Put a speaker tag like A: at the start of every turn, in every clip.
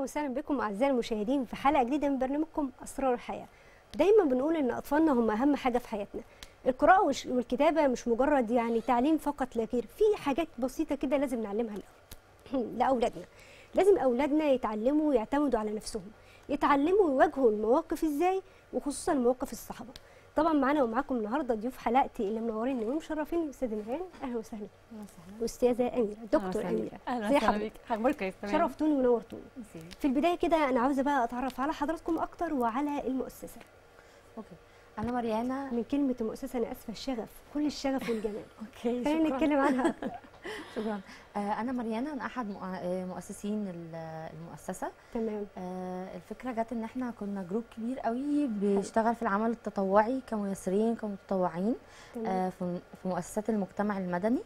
A: وسهلا بكم اعزائي المشاهدين في حلقه جديده من برنامجكم اسرار الحياه دايما بنقول ان اطفالنا هم اهم حاجه في حياتنا القراءه والش- والكتابه مش مجرد يعني تعليم فقط لا غير في حاجات بسيطه كده لازم نعلمها لأ- لاولادنا لازم اولادنا يتعلموا يعتمدوا على نفسهم يتعلموا يواجهوا المواقف ازاي وخصوصا مواقف الصعبه طبعا معانا ومعاكم النهارده ضيوف حلقتي اللي منوريني ومشرفيني استاذه نيران اهلا وسهلا استاذه اميره دكتور اميره
B: اهلا
A: زي
B: وسهلا
A: حضرتك
B: بيك اخبارك كويس تمام
A: شرفتوني ونورتوني
B: ميرسي.
A: في البدايه كده انا عاوزه بقى اتعرف على حضراتكم اكتر وعلى المؤسسه
C: اوكي انا مريانا
A: من كلمه المؤسسه انا اسفه الشغف كل الشغف والجمال
C: اوكي
A: خلينا
C: شكرا
A: نتكلم عنها أكتر.
C: شكرا آه انا مريانا انا احد مؤ- آه، مؤسسين ال- المؤسسه
A: تمام
C: آه الفكره جت ان احنا كنا جروب كبير قوي بيشتغل في العمل التطوعي كميسرين كمتطوعين
A: تمام
C: آه في في مؤسسات المجتمع المدني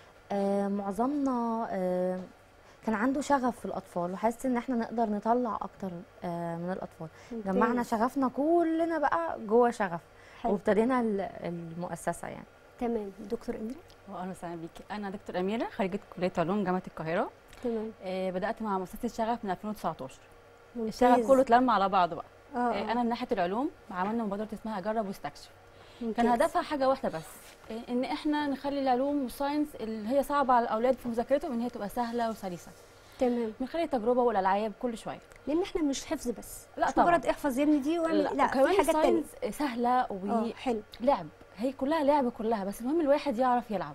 C: آه معظمنا آه كان عنده شغف في الاطفال وحاسس ان احنا نقدر نطلع اكتر آه من الاطفال
A: ممتاز.
C: جمعنا شغفنا كلنا بقى جوه شغف
A: حلو.
C: وابتدينا ال- المؤسسه يعني
A: تمام دكتور اميره
B: واهلا وسهلا بيكي انا دكتور اميره خريجه كليه علوم جامعه القاهره
A: تمام
B: آه بدات مع مؤسسه الشغف من 2019
A: ممتاز
B: الشغف كله اتلم على بعضه بقى
A: اه
B: آه
A: آه.
B: انا من ناحيه العلوم عملنا مبادره اسمها جرب واستكشف كان
A: ممتاز.
B: هدفها حاجه واحده بس آه ان احنا نخلي العلوم والساينس اللي هي صعبه على الاولاد في مذاكرتهم ان هي تبقى سهله وسلسه
A: تمام
B: من خلال التجربه والالعاب كل شويه
A: لان احنا مش حفظ بس
B: لا
A: مش
B: طبعاً.
A: مجرد احفظ يا ابني دي واعمل لا,
B: وكمان
A: في حاجات تانية
B: الساينس سهله
A: اه حلو
B: ولعب هي كلها لعب كلها بس المهم الواحد يعرف يلعب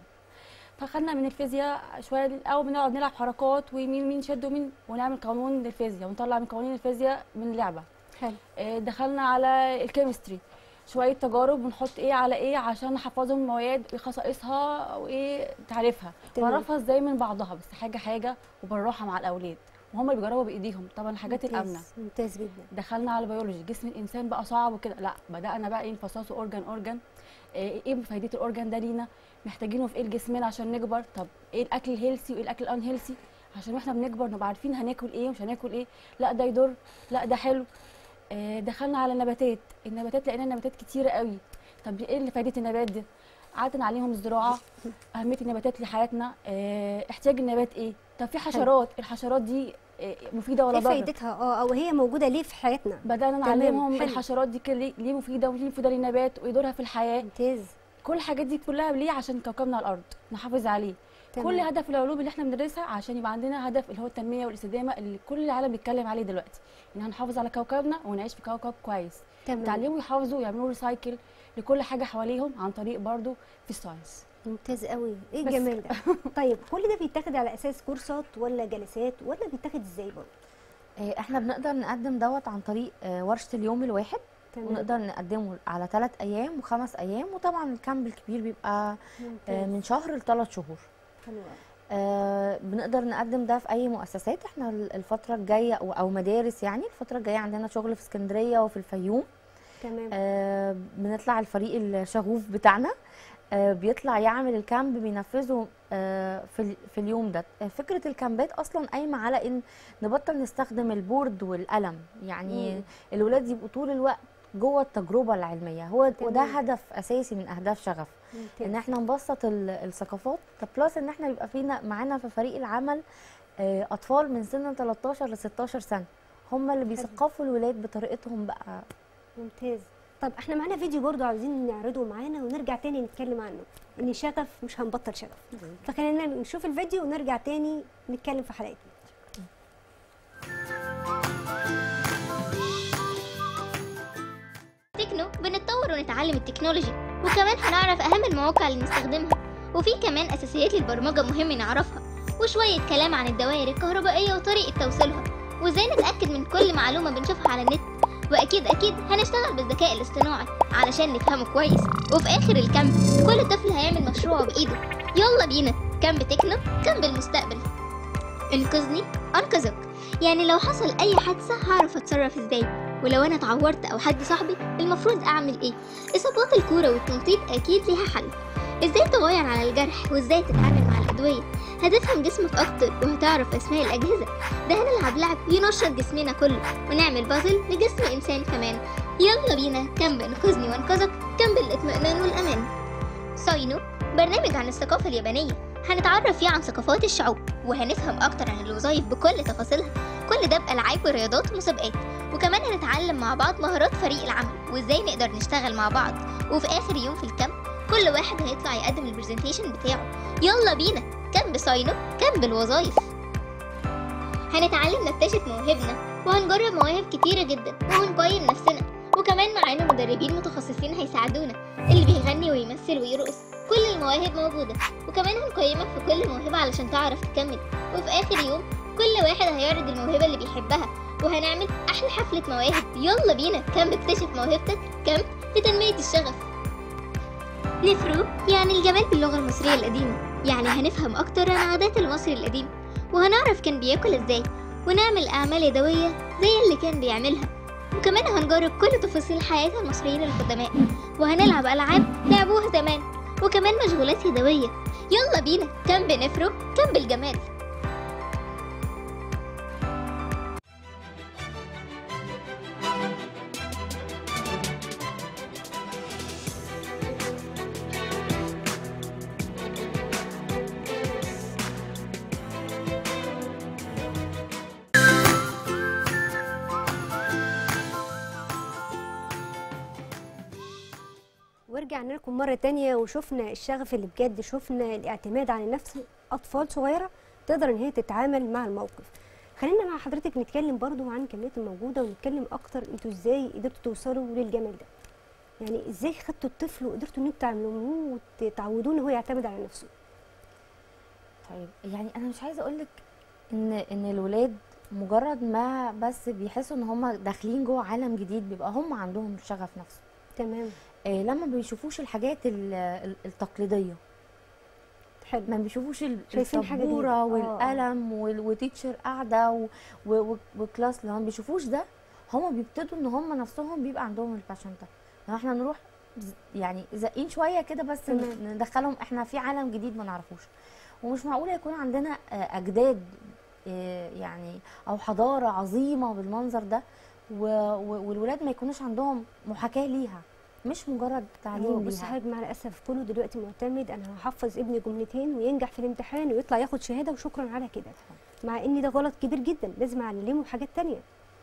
B: فخدنا من الفيزياء شويه الاول بنقعد نلعب حركات ومين مين شد ومين ونعمل قانون للفيزياء ونطلع من قوانين الفيزياء من لعبه
A: حلو
B: آه، دخلنا على الكيمستري شويه تجارب ونحط ايه على ايه عشان نحفظهم المواد ايه خصائصها وايه تعريفها
A: تمام.
B: ونعرفها ازاي من بعضها بس حاجه حاجه وبالراحه مع الاولاد وهم اللي بيجربوا بايديهم طبعا الحاجات
A: ممتاز.
B: الامنه
A: ممتاز جدا
B: دخلنا على البيولوجي جسم الانسان بقى صعب وكده لا بدانا بقى ايه نفصصه اورجان اورجان ايه إيه فايده الاورجان ده لينا محتاجينه في ايه لجسمنا عشان نكبر طب ايه الاكل الهيلسي وايه الاكل الان هيلسي عشان واحنا بنكبر نبقى عارفين هناكل ايه ومش هناكل ايه لا ده يضر لا ده حلو آه، دخلنا على النباتات النباتات لقينا نباتات كتيره قوي طب ايه اللي فايده النبات ده قعدنا عليهم الزراعه اهميه النباتات لحياتنا اه احتياج النبات ايه طب في حشرات الحشرات دي آه، مفيده ولا
A: ايه
B: ضاره
A: فايدتها اه او هي موجوده ليه في حياتنا
B: بدانا
A: تمام،
B: نعلمهم
A: حلو.
B: الحشرات دي كل- ليه مفيده وليه مفيده للنبات وايه دورها في الحياه
A: ممتاز
B: كل الحاجات دي كلها ليه عشان كوكبنا الارض نحافظ عليه
A: تمام.
B: كل هدف العلوم اللي احنا بندرسها عشان يبقى عندنا هدف اللي هو التنميه والاستدامه اللي كل العالم بيتكلم عليه دلوقتي ان هنحافظ على كوكبنا ونعيش في كوكب كويس
A: تمام
B: يتعلموا يحافظوا يعملوا ريسايكل لكل حاجه حواليهم عن طريق برضو في الساينس
A: ممتاز قوي ايه
B: بس.
A: الجمال ده طيب كل ده بيتاخد على اساس كورسات ولا جلسات ولا بيتاخد ازاي برضه
C: آه، احنا بنقدر نقدم دوت عن طريق آه، ورشه اليوم الواحد
A: تمام
C: ونقدر نقدمه على ثلاث ايام وخمس ايام وطبعا الكامب الكبير بيبقى آه،
A: ممتاز
C: من شهر لثلاث شهور
A: حلو أوي.
C: آه، بنقدر نقدم ده في اي مؤسسات احنا ال- الفتره الجايه او أو مدارس يعني الفتره الجايه عندنا شغل في اسكندريه وفي الفيوم
A: تمام
C: آه، بنطلع الفريق الشغوف بتاعنا آه، بيطلع يعمل الكامب بينفذه آه، في ال- في اليوم ده آه، فكره الكامبات اصلا قايمه على ان نبطل نستخدم البورد والقلم يعني
A: مم.
C: الولاد يبقوا طول الوقت جوه التجربه العلميه هو وده
A: تمام.
C: هدف اساسي من اهداف شغف
A: ممتاز
C: ان احنا نبسط ال- الثقافات طب بلس ان احنا يبقى فينا معانا في فريق العمل آه، اطفال من سن 13 ل 16 سنه هم اللي بيثقفوا الولاد بطريقتهم بقى
A: ممتاز طب احنا معانا فيديو برضه عاوزين نعرضه معانا ونرجع تاني نتكلم عنه ان شغف مش هنبطل شغف فخلينا نشوف الفيديو ونرجع تاني نتكلم في حلقتنا
D: تكنو بنتطور ونتعلم التكنولوجي وكمان هنعرف أهم المواقع اللي نستخدمها وفي كمان أساسيات للبرمجة مهم نعرفها وشوية كلام عن الدوائر الكهربائية وطريقة توصيلها وازاي نتأكد من كل معلومة بنشوفها على النت وأكيد أكيد هنشتغل بالذكاء الاصطناعي علشان نفهمه كويس وفي آخر الكامب كل طفل هيعمل مشروعه بإيده يلا بينا كامب تكنو كامب المستقبل انقذني انقذك يعني لو حصل اي حادثه هعرف اتصرف ازاي ولو انا اتعورت او حد صاحبي المفروض اعمل ايه اصابات الكوره والتنطيط اكيد ليها حل ازاي تغير على الجرح وازاي تتعامل مع الادويه هتفهم جسمك اكتر وهتعرف اسماء الاجهزه ده هنلعب لعب ينشط جسمنا كله ونعمل بازل لجسم انسان كمان يلا بينا كامب انقذني وانقذك كامب الاطمئنان والامان ساينو برنامج عن الثقافه اليابانيه هنتعرف فيه عن ثقافات الشعوب وهنفهم اكتر عن الوظائف بكل تفاصيلها كل ده بألعاب ورياضات ومسابقات وكمان هنتعلم مع بعض مهارات فريق العمل وازاي نقدر نشتغل مع بعض وفي آخر يوم في الكامب كل واحد هيطلع يقدم البرزنتيشن بتاعه يلا بينا كامب ساينو كامب الوظائف هنتعلم نكتشف مواهبنا وهنجرب مواهب كتيرة جدا وهنقيم نفسنا وكمان معانا مدربين متخصصين هيساعدونا اللي بيغني ويمثل ويرقص كل المواهب موجودة وكمان هنقيمك في كل موهبة علشان تعرف تكمل وفي آخر يوم كل واحد هيعرض الموهبة اللي بيحبها وهنعمل أحلى حفلة مواهب يلا بينا كامب اكتشف موهبتك كامب لتنمية الشغف نفرو يعني الجمال باللغة المصرية القديمة يعني هنفهم أكتر عن عادات المصري القديم وهنعرف كان بياكل ازاي ونعمل أعمال يدوية زي اللي كان بيعملها وكمان هنجرب كل تفاصيل حياة المصريين القدماء وهنلعب ألعاب لعبوها زمان وكمان مشغولات يدوية يلا بينا كامب نفرو كامب الجمال
A: ورجعنا لكم مرة تانية وشفنا الشغف اللي بجد شفنا الاعتماد على النفس أطفال صغيرة تقدر إن هي تتعامل مع الموقف خلينا مع حضرتك نتكلم برضو عن الكميات الموجودة ونتكلم أكتر أنتوا إزاي قدرتوا توصلوا للجمال ده يعني إزاي خدتوا الطفل وقدرتوا إن انتوا تعلموه وتعودوه إن هو يعتمد على نفسه
C: طيب يعني انا مش عايزه اقول لك ان ان الولاد مجرد ما بس بيحسوا ان هم داخلين جوه عالم جديد بيبقى هم عندهم شغف نفسه
A: تمام
C: آه لما ما بيشوفوش الحاجات ال- ال- التقليديه
A: حلو
C: ما بيشوفوش ال-
A: شايفين حاجة جديدة.
C: السبوره
A: آه،
C: والقلم وال- وتيتشر قاعده و- و- و- وكلاس لما ما بيشوفوش ده هم بيبتدوا ان هم نفسهم بيبقى عندهم الباشن ده لو احنا نروح ز- يعني زقين شويه كده بس
A: تمام.
C: ندخلهم احنا في عالم جديد ما نعرفوش ومش معقوله يكون عندنا آه، اجداد آه، يعني او حضاره عظيمه بالمنظر ده و- و- والولاد ما يكونوش عندهم محاكاه ليها مش مجرد تعليم
A: بص
C: ليها
A: حضرتك مع الاسف كله دلوقتي معتمد انا هحفظ ابني جملتين وينجح في الامتحان ويطلع ياخد شهاده وشكرا على كده مع ان ده غلط كبير جدا لازم اعلمه حاجات تانية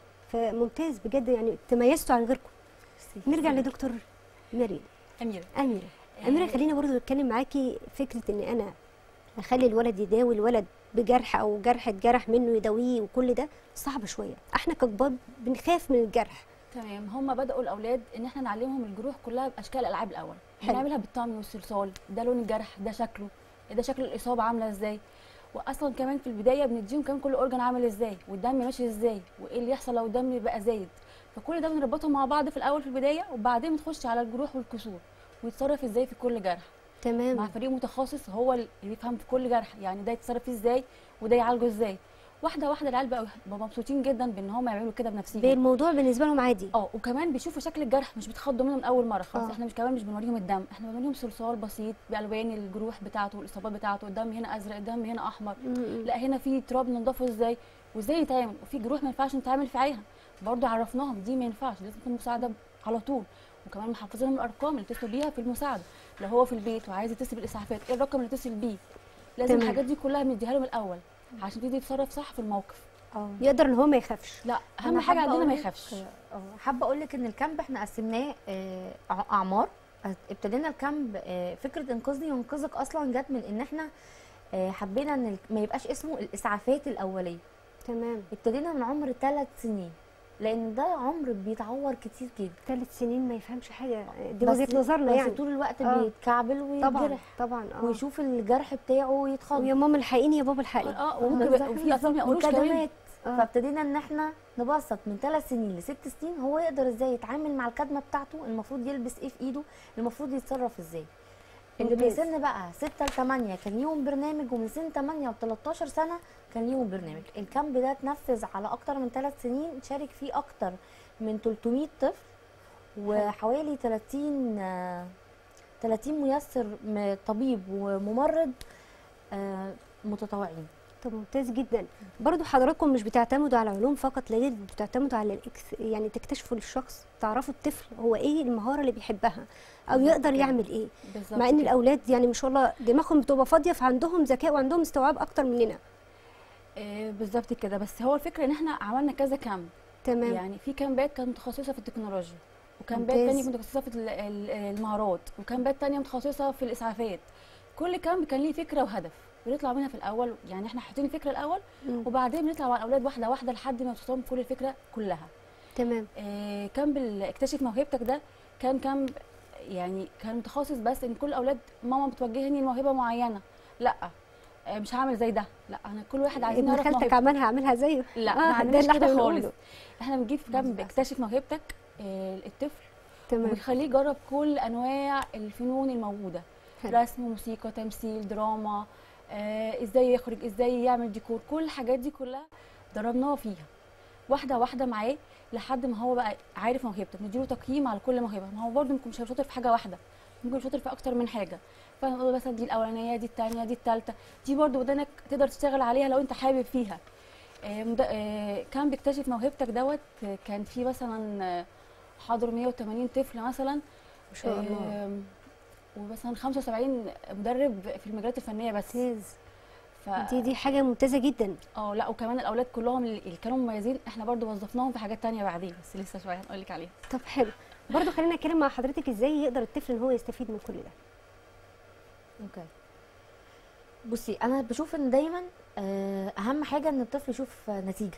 A: فممتاز بجد يعني تميزتوا عن غيركم نرجع لدكتور مريم
B: اميره
A: اميره اميره خلينا برضو نتكلم معاكي فكره ان انا اخلي الولد يداوي الولد بجرح او جرح اتجرح منه يداويه وكل ده صعب شويه احنا ككبار بنخاف من الجرح
B: تمام هم بداوا الاولاد ان احنا نعلمهم الجروح كلها باشكال الالعاب الاول
A: حلو.
B: بنعملها بالطمي والصلصال ده لون الجرح ده شكله ده شكل الاصابه عامله ازاي واصلا كمان في البدايه بنديهم كمان كل اورجن عامل ازاي والدم ماشي ازاي وايه اللي يحصل لو الدم بقى زايد فكل ده بنربطهم مع بعض في الاول في البدايه وبعدين بنخش على الجروح والكسور ويتصرف ازاي في كل جرح مع
A: تمام
B: فريق متخصص هو اللي بيفهم في كل جرح يعني ده يتصرف فيه ازاي وده يعالجه ازاي واحده واحده العيال بقوا بقوا مبسوطين جدا بان هم يعملوا كده بنفسهم
A: الموضوع بالنسبه لهم عادي
B: اه وكمان بيشوفوا شكل الجرح مش بيتخضوا منه من اول مره خلاص
A: آه.
B: احنا مش كمان مش بنوريهم الدم احنا بنوريهم صلصال بسيط بالوان الجروح بتاعته والاصابات بتاعته الدم هنا ازرق الدم هنا احمر
A: م-م.
B: لا هنا في تراب ننضفه ازاي وازاي يتعمل وفي جروح ما ينفعش نتعامل في عليها برضه عرفناهم دي ما ينفعش لازم تكون مساعده على طول وكمان محفظينهم الارقام اللي يتصلوا بيها في المساعده لو هو في البيت وعايز يتصل بالاسعافات ايه الرقم اللي يتصل بيه لازم
A: تمام.
B: الحاجات دي كلها بنديها لهم الاول عشان تبتدي يتصرف صح في الموقف
C: اه
A: يقدر ان هو ما يخافش
B: لا اهم
C: أنا
B: حاجه
C: حابة
B: عندنا ما
C: أقولك-
B: يخافش
C: اه حابه اقول لك ان الكامب احنا قسمناه آه، أع- اعمار ابتدينا الكامب آه، فكره انقذني وانقذك اصلا جت من ان احنا آه، حبينا ان ال- ما يبقاش اسمه الاسعافات الاوليه
A: تمام
C: ابتدينا من عمر ثلاث سنين لان ده عمر بيتعور كتير جدا
A: ثلاث سنين ما يفهمش حاجه دي
C: بس-
A: وجهه نظرنا
C: بس
A: يعني
C: طول الوقت
A: آه.
C: بيتكعبل
A: طبعا
C: ويتجرح
A: طبعا اه
C: ويشوف الجرح بتاعه ويتخض
A: ويا ماما الحقيني يا بابا الحقيني
B: اه وممكن وفي اطفال ما يقولوش كمان
C: وكدمات
A: آه.
C: فابتدينا ان احنا نبسط من ثلاث سنين لست سنين هو يقدر ازاي يتعامل مع الكدمه بتاعته المفروض يلبس ايه في ايده المفروض يتصرف ازاي اللي من
A: ممتاز.
C: سن بقى 6 ل 8 كان ليهم برنامج ومن سن 8 ل 13 سنه كان ليهم برنامج الكامب ده اتنفذ على اكتر من ثلاث سنين شارك فيه اكتر من 300 طفل وحوالي 30 آه، 30 ميسر م- طبيب وممرض آه، متطوعين
A: طب ممتاز جدا برضو حضراتكم مش بتعتمدوا على علوم فقط لا غير بتعتمدوا على الإكس يعني تكتشفوا للشخص تعرفوا الطفل هو ايه المهاره اللي بيحبها او
B: بالظبط
A: يقدر
B: كده.
A: يعمل ايه
B: بالظبط
A: مع ان
B: كده.
A: الاولاد يعني ما شاء الله دماغهم بتبقى فاضيه فعندهم ذكاء وعندهم استيعاب اكتر مننا
B: آه، بالظبط كده بس هو الفكره ان احنا عملنا كذا كامب
A: تمام
B: يعني في كامبات كانت متخصصه في التكنولوجيا وكامبات
A: ممتاز.
B: تانية متخصصه في ال- ال- المهارات وكامبات تانية متخصصه في الاسعافات كل كامب كان ليه فكره وهدف بنطلع منها في الاول يعني احنا حاطين الفكره الاول
A: مم.
B: وبعدين بنطلع مع الاولاد واحده واحده لحد ما توصلهم كل الفكره كلها
A: تمام
B: آه، كامب ال- اكتشف موهبتك ده كان كامب يعني كان متخصص بس ان كل الاولاد ماما بتوجهني لموهبه معينه لا آه، مش هعمل زي ده لا انا كل واحد عايزين
A: ابن
B: نعرف
A: خالتك
B: موهبته
A: عملها اعملها زيه
B: لا
A: آه،
B: ما
A: ده
B: عندناش
A: اللي احنا
B: كده
A: بنقوله.
B: خالص احنا بنجيب في كامب
C: للأسف.
B: اكتشف موهبتك آه، الطفل
A: تمام
B: وبيخليه يجرب كل انواع الفنون الموجوده
A: حلو.
B: رسم موسيقى تمثيل دراما آه، ازاي يخرج ازاي يعمل ديكور كل الحاجات دي كلها دربناه فيها واحده واحده معاه لحد ما هو بقى عارف موهبته بنديله تقييم على كل موهبه ما هو برضه ممكن مش هيبقى شاطر في حاجه واحده ممكن يبقى شاطر في اكتر من حاجه فنقول له مثلا دي الاولانيه دي الثانيه دي الثالثه دي برضه ودانك تقدر تشتغل عليها لو انت حابب فيها آه، مد- آه، كان بيكتشف موهبتك دوت آه، كان في مثلا آه، حضروا 180 طفل مثلا
A: ما شاء الله
B: آم، ومثلا 75 مدرب في المجالات الفنيه بس
A: ممتاز
B: ف
A: دي دي حاجه ممتازه جدا
B: اه لا وكمان الاولاد كلهم اللي كانوا مميزين احنا برضو وظفناهم في حاجات تانية بعدين بس لسه شويه هنقول لك عليها
A: طب حلو برضو خلينا نتكلم مع حضرتك ازاي يقدر الطفل ان هو يستفيد من كل ده
C: اوكي بصي انا بشوف ان دايما آه، اهم حاجه ان الطفل يشوف آه، نتيجه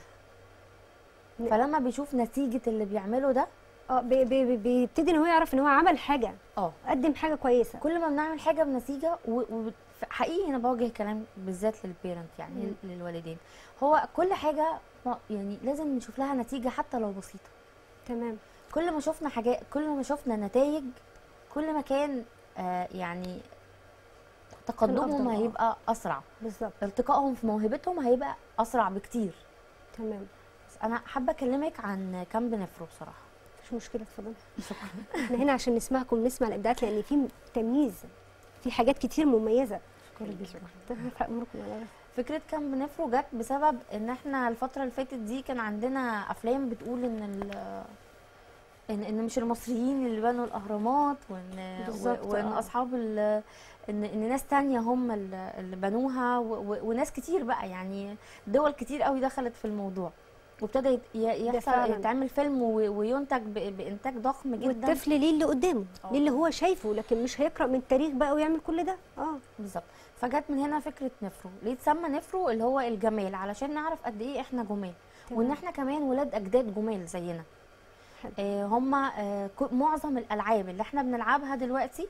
A: ن-
C: فلما بيشوف نتيجه اللي بيعمله ده
A: اه بي- بي- بي- بيبتدي ان هو يعرف ان هو عمل حاجه
C: اه
A: قدم حاجه كويسه
C: كل ما بنعمل حاجه بنتيجه وحقيقي انا بوجه كلام بالذات للبيرنت يعني
A: مم.
C: للوالدين هو كل حاجه ما- يعني لازم نشوف لها نتيجه حتى لو بسيطه
A: تمام
C: كل ما شفنا حاجات كل ما شفنا نتائج كل ما كان آه يعني تقدمهم
A: أفضل، آه.
C: هيبقى اسرع
A: بالظبط
C: ارتقائهم في موهبتهم هيبقى اسرع بكتير
A: تمام
C: بس انا حابه اكلمك عن كامب نفرو بصراحه
A: مفيش مشكله اتفضلي
C: شكرا
A: احنا هنا عشان نسمعكم ونسمع الابداعات لان في تمييز في حاجات كتير مميزه
C: شكرا جدا
A: تحت امركم على رأسي.
C: فكره كامب نفرو جت بسبب ان احنا الفتره اللي فاتت دي كان عندنا افلام بتقول ان ال ان ان مش المصريين اللي بنوا الاهرامات وان
A: بالظبط،
C: و- وان
A: آه.
C: اصحاب ال ان ان ناس تانية هم ال- اللي بنوها و- و- وناس كتير بقى يعني دول كتير قوي دخلت في الموضوع وابتدى يت- ي- يحصل
A: فعلاً.
C: يتعمل فيلم و- وينتج ب- بانتاج ضخم جدا
A: والطفل ليه اللي قدامه
B: آه.
A: ليه اللي هو شايفه لكن مش هيقرا من التاريخ بقى ويعمل كل ده اه
C: بالظبط فجت من هنا فكره نفرو ليه اتسمى نفرو اللي هو الجمال علشان نعرف قد ايه احنا جمال وان
A: تمام.
C: احنا كمان ولاد اجداد جمال زينا
A: حلو.
C: آه هم آه كل- معظم الالعاب اللي احنا بنلعبها دلوقتي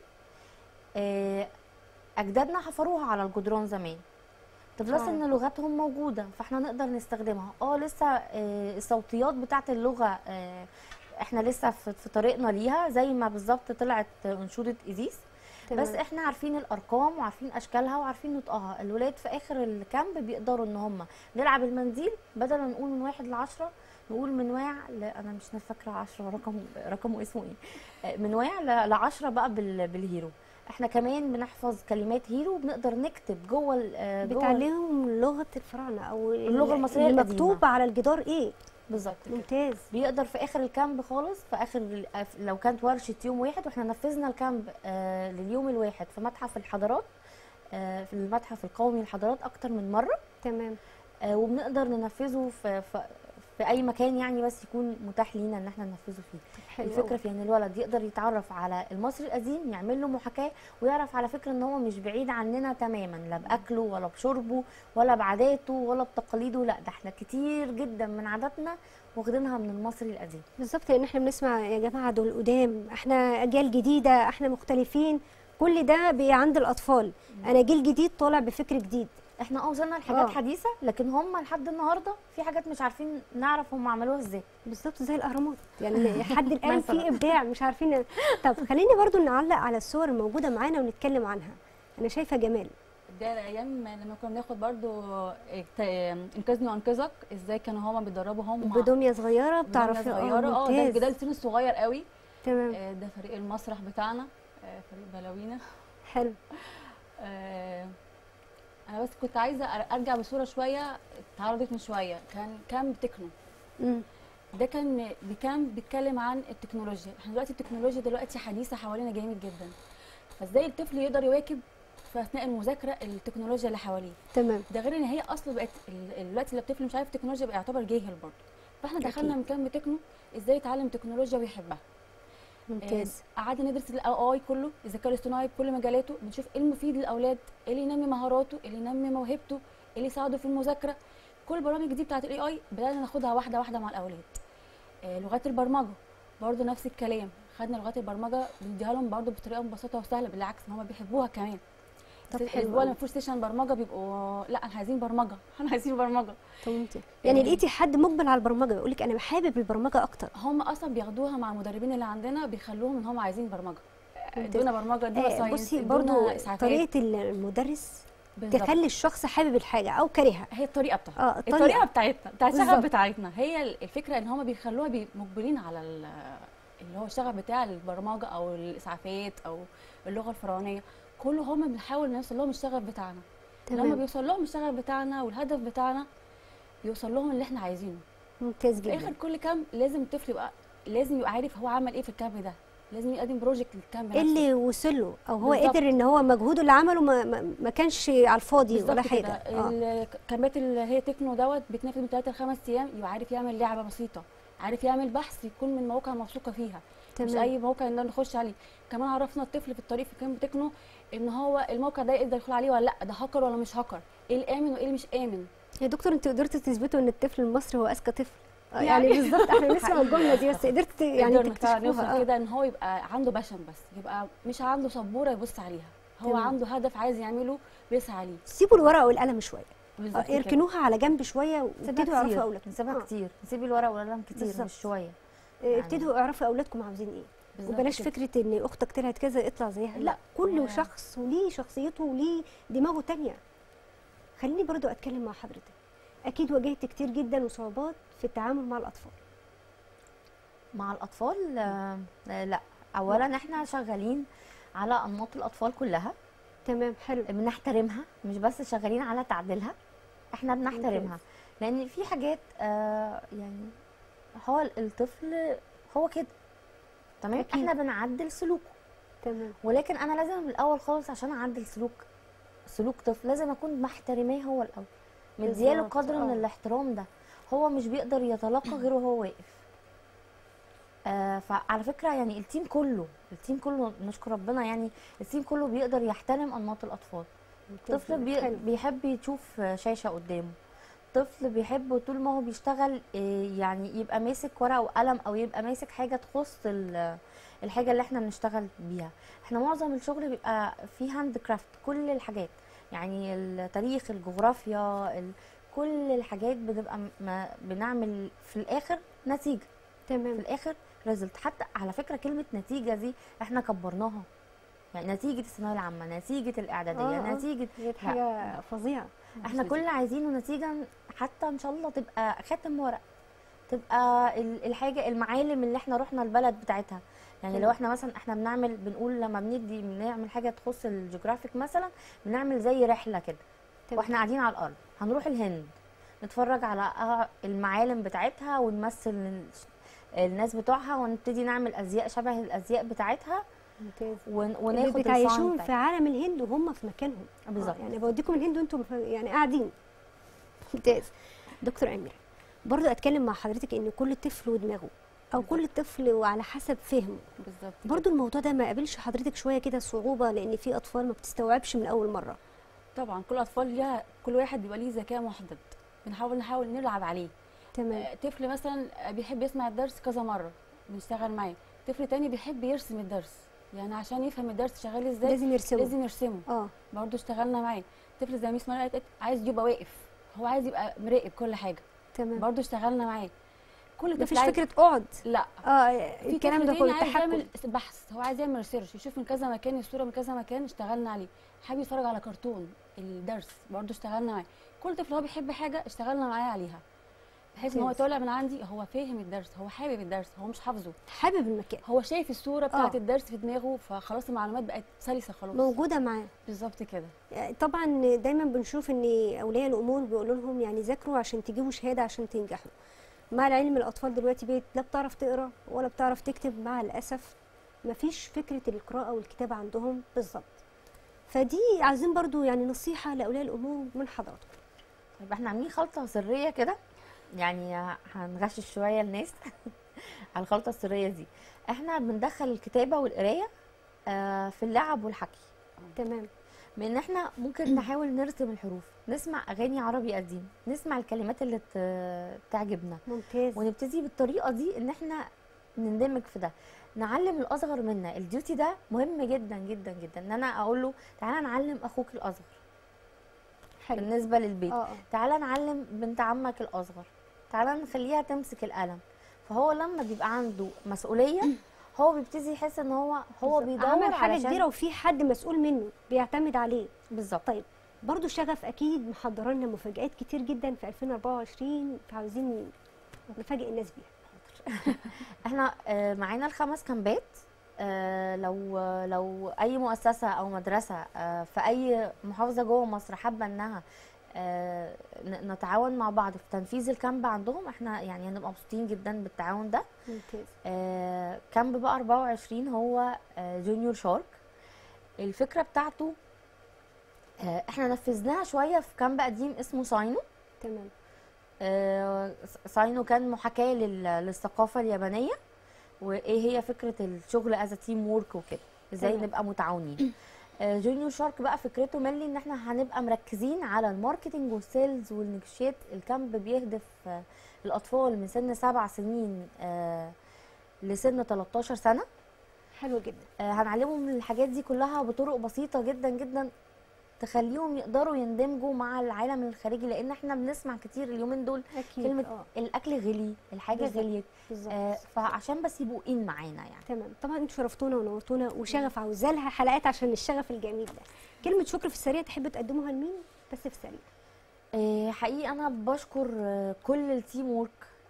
C: آه اجدادنا حفروها على الجدران زمان بلس
A: فعلا.
C: ان لغتهم موجوده فاحنا نقدر نستخدمها اه لسه آه الصوتيات بتاعت اللغه آه احنا لسه في في طريقنا ليها زي ما بالظبط طلعت انشوده ايزيس
A: تمام.
C: بس احنا عارفين الارقام وعارفين اشكالها وعارفين نطقها الولاد في اخر الكامب بيقدروا ان هم نلعب المنديل بدل ما نقول من واحد لعشرة نقول من واع ل... انا مش فاكره عشرة رقم رقمه اسمه ايه آه، من واع ل- لعشرة بقى بال... بالهيرو احنا كمان بنحفظ كلمات هيرو وبنقدر نكتب جوه ال- آه، جوه
A: بتعلمهم لغه الفراعنه او
C: اللغة المصرية
A: اللي
C: القديمة.
A: مكتوب على الجدار ايه
C: بالظبط كده.
A: ممتاز
C: بيقدر في اخر الكامب خالص في اخر ال- لو كانت ورشه يوم واحد واحنا نفذنا الكامب آه لليوم الواحد في متحف الحضارات آه في المتحف القومي للحضارات اكتر من مره
A: تمام
C: آه وبنقدر ننفذه في, في في اي مكان يعني بس يكون متاح لينا ان احنا ننفذه فيه
A: حلو
C: الفكره
A: أوي.
C: في ان الولد يقدر يتعرف على المصري القديم يعمل له محاكاه ويعرف على فكره ان هو مش بعيد عننا تماما لا باكله ولا بشربه ولا بعاداته ولا بتقاليده لا ده احنا كتير جدا من عاداتنا واخدينها من المصري القديم
A: بالظبط لان احنا بنسمع يا جماعه دول قدام احنا اجيال جديده احنا مختلفين كل ده بي عند الاطفال انا جيل جديد طالع بفكر جديد
C: احنا اه وصلنا لحاجات
A: آه.
C: حديثه لكن هم لحد النهارده في حاجات مش عارفين نعرف هم عملوها ازاي
A: بالظبط زي الاهرامات يعني لحد الان
C: مثلاً.
A: في ابداع مش عارفين طب خليني برضو نعلق على الصور الموجوده معانا ونتكلم عنها انا شايفه جمال
B: ده الايام لما كنا بناخد برضو اكت- انقذني وانقذك ازاي كانوا هما بيدربوا هم
A: بدميه صغيره بتعرفي
B: بتعرفي صغيره اه ده
A: ممتاز.
B: ده السن الصغير قوي
A: تمام
B: آه، ده فريق المسرح بتاعنا آه، فريق بلاوينا
A: حلو
B: آه، انا بس كنت عايزه أر- ارجع بصوره شويه اتعرضت من شويه كان كان تكنو
A: مم.
B: ده كان دي كان بيتكلم عن التكنولوجيا احنا دلوقتي التكنولوجيا دلوقتي حديثه حوالينا جامد جدا فازاي الطفل يقدر يواكب في اثناء المذاكره التكنولوجيا اللي حواليه
A: تمام
B: ده غير ان هي اصلا بقت ال- دلوقتي اللي الطفل مش عارف التكنولوجيا بقى يعتبر جاهل برضه فاحنا
A: أكيد.
B: دخلنا من كام تكنو ازاي يتعلم تكنولوجيا ويحبها
A: ممتاز
B: آه، قعدنا ندرس الاي اي كله الذكاء الاصطناعي بكل مجالاته بنشوف ايه المفيد للاولاد ايه اللي ينمي مهاراته ايه اللي ينمي موهبته ايه اللي يساعده في المذاكره كل البرامج دي بتاعت الاي اي بدانا ناخدها واحده واحده مع الاولاد آه، لغات البرمجه برضه نفس الكلام خدنا لغات البرمجه بنديها لهم برضه بطريقه مبسطه وسهله بالعكس ان هم بيحبوها كمان
A: طب
B: طب
A: حلو
B: الاسبوع
A: أوي.
B: اللي فيه ستيشن برمجه بيبقوا لا احنا عايزين برمجه احنا عايزين برمجه
A: طب ممتاز يعني
B: آه.
A: لقيتي حد مقبل على البرمجه يقول لك انا حابب البرمجه اكتر
B: هم اصلا بياخدوها مع المدربين اللي عندنا بيخلوهم ان هم عايزين برمجه
A: ممتاز.
B: ادونا برمجه ادونا
A: آه
B: ساينس
A: بصي
B: ادونا
A: برضو
B: إسعافات.
A: طريقه المدرس
B: بالظبط.
A: تخلي الشخص حابب الحاجه او كارهها
B: هي الطريقه بتاعتها
A: اه
B: الطريقه
A: الطريقه
B: بتاعتنا بتاعت الشغف
A: بالظبط.
B: بتاعتنا هي الفكره ان هم بيخلوها بي- مقبلين على ال- اللي هو الشغف بتاع البرمجه او الاسعافات او اللغه الفرعونيه كله هم بنحاول نوصل لهم الشغف بتاعنا لما
A: تمام
B: بيوصل لهم الشغف بتاعنا والهدف بتاعنا بيوصل لهم اللي احنا عايزينه
A: ممتاز
B: في اخر
A: جدا
B: كل كام لازم الطفل يبقى لازم يبقى عارف هو عمل ايه في الكامب ده لازم يقدم بروجكت للكامب
A: ايه
B: نفسه.
A: اللي وصل له او هو
B: بالظبط.
A: قدر ان هو مجهوده اللي عمله ما, ما, ما كانش على الفاضي ولا
B: بالظبط
A: حاجه
B: كده
A: اه
B: الكامبات اللي هي تكنو دوت بتنافس من 3 ل 5 ايام يبقى عارف يعمل لعبه بسيطه عارف يعمل بحث يكون من مواقع موثوقه فيها مش
A: تمام
B: اي موقع نقدر نخش عليه كمان عرفنا الطفل في الطريق في كامب تكنو ان هو الموقع ده يقدر يدخل عليه ولا لا ده هاكر ولا مش هاكر ايه الامن وايه اللي مش امن
A: يا دكتور انت قدرتي تثبتوا ان الطفل المصري هو اذكى طفل آه،
B: يعني-
A: يعني بالظبط احنا نسمع الجمله دي بس قدرت يعني
B: قدرنا فعلا نوصل
A: تكتشفوها آه.
B: كده ان هو يبقى عنده باشن بس يبقى مش عنده سبوره يبص عليها هو
A: تمام.
B: عنده هدف عايز يعمله بيسعى عليه
A: سيبوا الورقه والقلم شويه
B: بالظبط
A: آه،
B: كده.
A: اركنوها على جنب شويه
C: نسيبها
A: وابتدوا اعرفوا
C: كتير
A: اولادكم
C: نسيبها
A: آه.
C: كتير نسيب الورق والقلم كتير
A: بالظبط.
C: مش شويه
A: آه،
C: يعني.
A: ابتدوا اعرفوا اولادكم عاوزين ايه
B: بالظبط
A: وبلاش
B: كده.
A: فكره ان اختك طلعت كذا اطلع زيها لا كل
B: هو-
A: شخص وليه شخصيته وليه دماغه تانية خليني برضو اتكلم مع حضرتك اكيد واجهت كتير جدا وصعوبات في التعامل مع الاطفال
C: مع الاطفال آه، آه، لا اولا احنا شغالين على انماط الاطفال كلها
A: تمام حلو
C: بنحترمها مش بس شغالين على تعديلها احنا بنحترمها
A: ممتاز.
C: لان في حاجات آه يعني هو الطفل هو كده تمام
A: أكيد.
C: احنا بنعدل سلوكه
A: تمام
C: ولكن انا لازم من الاول خالص عشان اعدل سلوك سلوك طفل لازم اكون محترماه هو الاول مدياله
A: بالظبط،
C: قدر من
A: آه.
C: الاحترام ده هو مش بيقدر يتلقى غير وهو واقف آه فعلى فكره يعني التيم كله التيم كله نشكر ربنا يعني التيم كله بيقدر يحترم انماط الاطفال
A: ممتاز
C: طفل
A: جداً.
C: بي
A: حلو.
C: بيحب يشوف شاشه قدامه طفل بيحب طول ما هو بيشتغل إيه، يعني يبقى ماسك ورقه وقلم او يبقى ماسك حاجه تخص ال- الحاجه اللي احنا بنشتغل بيها احنا معظم الشغل بيبقى فيه هاند كرافت كل الحاجات يعني التاريخ الجغرافيا ال- كل الحاجات بنبقى م- ما بنعمل في الاخر نتيجه في
A: تمام
C: الاخر ريزلت حتى على فكره كلمه نتيجه دي احنا كبرناها يعني نتيجه الثانويه العامه نتيجه الاعداديه
A: آه، آه.
C: نتيجه
A: دي حاجه فظيعه
C: احنا كل اللي عايزينه نتيجه حتى ان شاء الله تبقى خاتم ورق تبقى ال- الحاجه المعالم اللي احنا رحنا البلد بتاعتها يعني لو احنا مثلا احنا بنعمل بنقول لما بندي بنعمل حاجه تخص الجغرافيك مثلا بنعمل زي رحله كده
A: تمام.
C: واحنا قاعدين على الارض هنروح الهند نتفرج على آه المعالم بتاعتها ونمثل ال- الناس بتوعها ونبتدي نعمل ازياء شبه الازياء بتاعتها
A: ممتاز
C: ون-
A: اللي
C: وناخد
A: بتعيشوهم
C: الصنع
A: في
C: بتاعتها.
A: عالم الهند وهم في مكانهم
C: بالظبط.
A: آه، يعني بوديكم الهند وانتم في- يعني قاعدين ممتاز دكتور اميره برضو اتكلم مع حضرتك ان كل طفل ودماغه او كل طفل وعلى حسب فهمه
B: بالظبط
A: برضو الموضوع ده ما قابلش حضرتك شويه كده صعوبه لان في اطفال ما بتستوعبش من اول مره
B: طبعا كل الاطفال ليها كل واحد بيبقى ليه ذكاء محدد بنحاول نحاول نلعب عليه
A: تمام
B: آه، طفل مثلا بيحب يسمع الدرس كذا مره بنشتغل معاه طفل تاني بيحب يرسم الدرس يعني عشان يفهم الدرس شغال ازاي
A: لازم يرسموا
B: لازم يرسمه
A: اه
B: برضه اشتغلنا معاه طفل زي ميس مرة قالت عايز يبقى واقف هو عايز يبقى مراقب كل حاجه
A: تمام
B: برضه اشتغلنا معاه كل طفل
A: مفيش
B: عايز
A: فكره اقعد
B: لا
A: اه
B: في
A: الكلام
B: طفل
A: ده
B: تاني
A: كله
B: عايز
A: تحكم
B: يعمل بحث هو عايز يعمل ريسيرش يشوف من كذا مكان الصوره من كذا مكان اشتغلنا عليه حابب يتفرج على كرتون الدرس برضه اشتغلنا معاه كل طفل هو بيحب حاجه اشتغلنا معاه عليها بحيث ان هو
A: ممتاز.
B: طالع من عندي هو فاهم الدرس هو حابب الدرس هو مش حافظه
A: حابب المكان
B: هو شايف الصوره بتاعت
A: آه.
B: الدرس في دماغه فخلاص المعلومات بقت سلسه خلاص
A: موجوده معاه
B: بالظبط كده
A: طبعا دايما بنشوف ان اولياء الامور بيقولوا لهم يعني ذاكروا عشان تجيبوا شهاده عشان تنجحوا مع العلم الاطفال دلوقتي بقت لا بتعرف تقرا ولا بتعرف تكتب مع الاسف مفيش فكره القراءه والكتابه عندهم بالظبط فدي عايزين برضو يعني نصيحه لاولياء الامور من حضراتكم
C: طيب احنا عاملين خلطه سريه كده يعني هنغشش شويه الناس على الخلطه السريه دي احنا بندخل الكتابه والقرايه آه، في اللعب والحكي
A: تمام
C: بان احنا ممكن نحاول نرسم الحروف نسمع اغاني عربي قديم نسمع الكلمات اللي ت- تعجبنا
A: ممتاز
C: ونبتدي بالطريقه دي ان احنا نندمج في ده نعلم الاصغر منا الديوتي ده مهم جدا جدا جدا ان انا اقول له تعالى نعلم اخوك الاصغر
A: حلو
C: بالنسبه للبيت
A: اه اه
C: تعالى نعلم بنت عمك الاصغر تعالى نخليها تمسك القلم فهو لما بيبقى عنده مسؤوليه هو بيبتدي يحس ان هو هو بيدور
A: عمل حاجه
C: علشان
A: كبيره وفي حد مسؤول منه بيعتمد عليه
C: بالظبط
A: طيب برضو شغف اكيد محضر لنا مفاجآت كتير جدا في 2024 فعاوزين نفاجئ الناس بيها
C: احنا آه، معانا الخمس كامبات آه، لو لو اي مؤسسه او مدرسه آه، في اي محافظه جوه مصر حابه انها آه، ن- نتعاون مع بعض في تنفيذ الكامب عندهم احنا يعني هنبقى مبسوطين جدا بالتعاون ده
A: ممتاز
C: آه، كامب بقى 24 هو آه، جونيور شارك الفكره بتاعته آه، احنا نفذناها شويه في كامب قديم اسمه ساينو
A: تمام
C: آه، ساينو كان محاكاه لل- للثقافه اليابانيه وايه هي فكره الشغل از تيم وورك وكده ازاي
A: تمام.
C: نبقى متعاونين آه، جونيور شارك بقى فكرته ملي ان احنا هنبقى مركزين على الماركتنج والسيلز والنيجوشيت الكامب بيهدف آه، الاطفال من سن سبع سنين آه، لسن 13 سنه
A: حلو جدا
C: آه، هنعلمهم الحاجات دي كلها بطرق بسيطه جدا جدا تخليهم يقدروا يندمجوا مع العالم الخارجي لان احنا بنسمع كتير اليومين دول
A: اكيد
C: كلمه
A: اه
C: الاكل غلي الحاجه
A: بالظبط.
C: غليت
A: بالظبط
C: آه فعشان بس يبقوا ان معانا يعني
A: تمام طبعا انتوا شرفتونا ونورتونا وشغف عاوزة لها حلقات عشان الشغف الجميل ده كلمه شكر في السريع تحبوا تقدموها لمين بس في السريع
C: آه حقيقي انا بشكر آه كل التيم وورك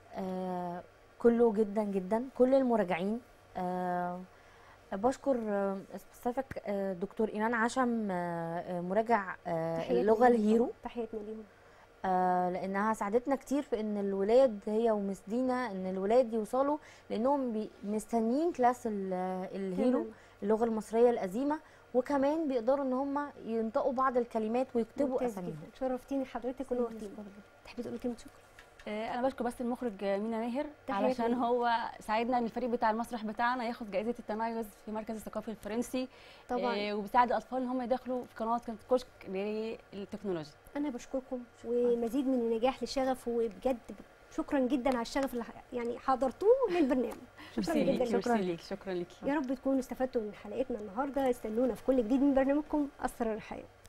C: آه كله جدا جدا كل المراجعين آه بشكر سبيسيفيك آه دكتور ايمان عشم آه آه، مراجع آه
A: تحياتنا
C: اللغه
A: ليهم.
C: الهيرو
A: تحياتنا ليهم
C: آه لانها ساعدتنا كتير في ان الولاد هي ومس دينا ان الولاد يوصلوا لانهم بي- مستنيين كلاس ال- الهيرو
A: تمام.
C: اللغه المصريه القديمه وكمان بيقدروا ان هم ينطقوا بعض الكلمات ويكتبوا
A: ممتاز
C: اساميهم
A: جدا شرفتيني حضرتك ونورتيني تحبي تقولي كلمه شكر
B: آه، انا بشكر بس المخرج آه، مينا ماهر
A: تحياتي
B: علشان
A: ليه.
B: هو ساعدنا ان الفريق بتاع المسرح بتاعنا ياخد جائزه التميز في مركز الثقافي الفرنسي
A: طبعا
B: آه، وبيساعد الاطفال ان هم يدخلوا في قناه كانت كشك للتكنولوجيا
A: انا بشكركم ومزيد من النجاح للشغف وبجد شكرا جدا على الشغف اللي ح- يعني حضرتوه للبرنامج شكرا
B: ميرسي
A: جدا
B: ليك
A: لكم
B: ميرسي ليك شكرا ليكي
A: يا رب تكونوا استفدتوا من حلقتنا النهارده استنونا في كل جديد من برنامجكم اسرار الحياه